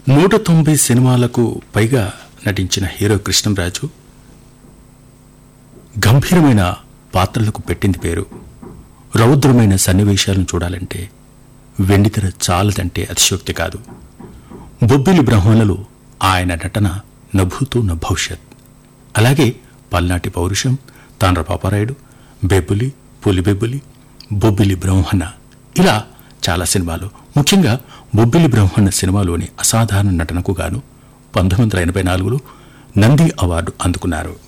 నూట తొంభై సినిమాలకు పైగా నటించిన హీరో కృష్ణంరాజు గంభీరమైన పాత్రలకు పెట్టింది పేరు రౌద్రమైన సన్నివేశాలను చూడాలంటే వెండితెర చాలదంటే అతిశయోక్తి కాదు బొబ్బిలి బ్రహ్మణులు ఆయన నటన నభూతో న భవిష్యత్ అలాగే పల్నాటి పౌరుషం తాండ్ర పాపారాయుడు బెబ్బులి పులిబెబ్బులి బొబ్బిలి బ్రహ్మణ ఇలా చాలా సినిమాలు ముఖ్యంగా బొబ్బిలి బ్రహ్మణ సినిమాలోని అసాధారణ నటనకు గాను పంతొమ్మిది వందల ఎనభై నాలుగులో నంది అవార్డు అందుకున్నారు